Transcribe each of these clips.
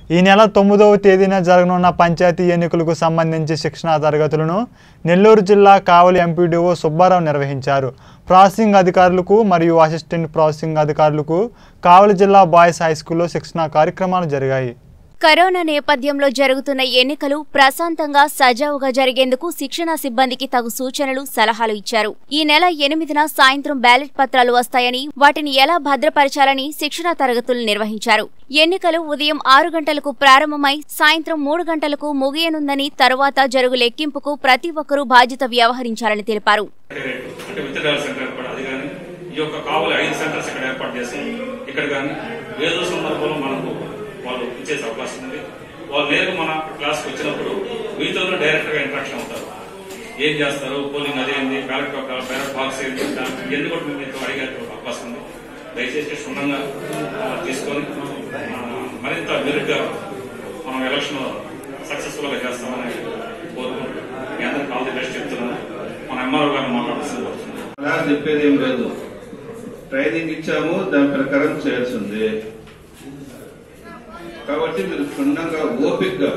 ఈ నెల తొమ్మిదవ తేదీన జరగనున్న పంచాయతీ ఎన్నికలకు సంబంధించి శిక్షణా తరగతులను నెల్లూరు జిల్లా కావలి ఎంపీడీఓ సుబ్బారావు నిర్వహించారు ప్రాసెసింగ్ అధికారులకు మరియు అసిస్టెంట్ ప్రాసెసింగ్ అధికారులకు కావలి జిల్లా బాయ్స్ హై స్కూల్లో శిక్షణా కార్యక్రమాలు జరిగాయి కరోనా నేపథ్యంలో జరుగుతున్న ఎన్నికలు ప్రశాంతంగా సజావుగా జరిగేందుకు శిక్షణా సిబ్బందికి తగు సూచనలు సలహాలు ఇచ్చారు ఈ నెల ఎనిమిదిన సాయంత్రం బ్యాలెట్ పత్రాలు వస్తాయని వాటిని ఎలా భద్రపరచాలని శిక్షణా తరగతులు నిర్వహించారు ఎన్నికలు ఉదయం ఆరు గంటలకు ప్రారంభమై సాయంత్రం మూడు గంటలకు ముగియనుందని తరువాత జరుగు లెక్కింపుకు ప్రతి ఒక్కరూ బాధ్యత వ్యవహరించాలని తెలిపారు రేటు అంటే విత్తడాల సెంటర్ ఏర్పాటు అది కానీ ఈ యొక్క కావాలి ఐదు సెంటర్స్ ఇక్కడ ఏర్పాటు చేసి ఇక్కడ కానీ ఏదో సందర్భంలో మనకు వాళ్ళు ఇచ్చేసే అవకాశం ఉంది వాళ్ళు నేరుగా మన క్లాస్కి వచ్చినప్పుడు మీతో డైరెక్ట్ గా ఇంట్రాక్షన్ అవుతారు ఏం చేస్తారు పోలింగ్ అదేంది బ్యాలెట్ పేపర్ బ్యాలెట్ బాక్స్ ఏంటి దానికి ఎన్ని కూడా మీకు అడిగే అవకాశం ఉంది దయచేసి క్షుణ్ణంగా ఆ, తీసుకొని ఆ, మరింత మెరుగ్గా మనం ఎలక్షన్ సక్సెస్ఫుల్ గా చేస్తామని కోరుకుంటున్నాం మీ అందరికి ఆల్ ది బెస్ట్ చెప్తున్నాను మన ఎంఆర్ఓ గారిని మాట్లాడుతుంది కోరుతున్నాను అలా చెప్పేది ఏం లేదు ట్రైనింగ్ ఇచ్చాము దాని ప్రకారం చేయాల్సింది కాబట్టి మీరు క్షుణ్ణంగా ఓపిక్గా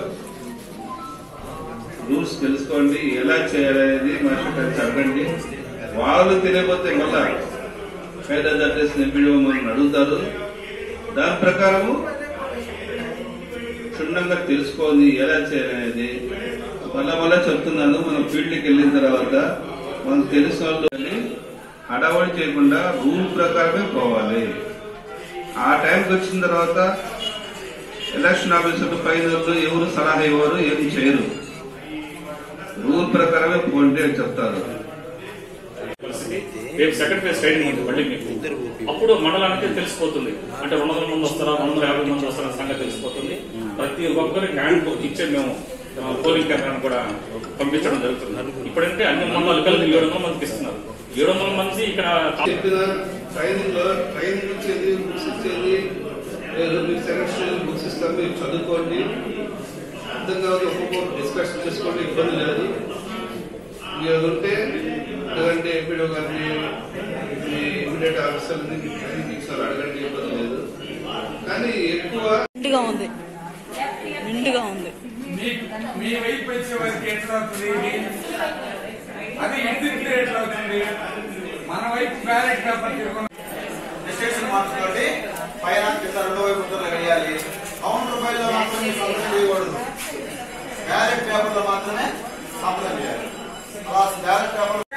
రూల్స్ తెలుసుకోండి ఎలా చేయాలనేది మాస్టర్ అడగండి వాళ్ళు తెలియకపోతే మళ్ళా పేద అడ్రస్ నింపిడో మనం అడుగుతారు దాని ప్రకారము క్షుణ్ణంగా తెలుసుకొని ఎలా చేయాలనేది మళ్ళా మళ్ళా చెప్తున్నాను మనం ఫీల్డ్కి వెళ్ళిన తర్వాత మనకు తెలిసిన వాళ్ళు వెళ్ళి హడావడి చేయకుండా రూల్ ప్రకారమే పోవాలి ఆ టైంకి వచ్చిన తర్వాత ఎలక్షన్ ఆఫీసర్లు పైన వాళ్ళు ఎవరు సలహా ఇవ్వరు ఏం చేయరు రూల్ ప్రకారమే పోండి అని చెప్తారు పరిస్థితి రేపు సెకండ్ ఫేజ్ ట్రైనింగ్ ఉంది మళ్ళీ మీకు అప్పుడు మండలానికి తెలిసిపోతుంది అంటే రెండు వందల మంది వస్తారా రెండు వందల యాభై మంది వస్తారా సంగతి తెలిసిపోతుంది ప్రతి ఒక్కరికి హ్యాండ్ బుక్ ఇచ్చే మేము ఆ, పోలింగ్ కేంద్రాన్ని కూడా పంపించడం జరుగుతుంది ఇప్పుడంటే అన్ని మండలాలు కలిపి ఏడు వందల మందికి ఇస్తున్నారు ఏడు వందల మంది ఇక్కడ చెప్పిన ట్రైనింగ్ లో ట్రైనింగ్ ఇచ్చేది బుక్స్ ఇచ్చేది లేదు మీకు సెకండ్ బుక్స్ ఇస్తాం మీరు చదువుకోండి అర్థం కాదు ఒక్కొక్క డిస్కషన్ చేసుకోండి ఇబ్బంది లేదు మీరు ఉంటే లేదంటే ఎంపీడో గారిని మీ ఇమీడియట్ ఆఫీసర్ని ట్రైనింగ్ ఇస్తారు అడగండి ఇబ్బంది లేదు కానీ ఎక్కువ నిండుగా ఉంది నిండుగా ఉంది మీ వైపు వచ్చే వారికి ఎట్లా అవుతుంది అది ఎదురు ఎట్లా అవుతుంది మన వైపు బ్యాలెట్ పేపర్ తిరుగుతుంది రిజిస్ట్రేషన్ మార్చుకోండి పైన కింద రెండో వైపు ముద్రలు వేయాలి కౌంటర్ ఫైల్లో మాత్రమే సంతకం చేయకూడదు బ్యాలెట్ పేపర్లో మాత్రమే సంతకం చేయాలి అలా బ్యాలెట్ పేపర్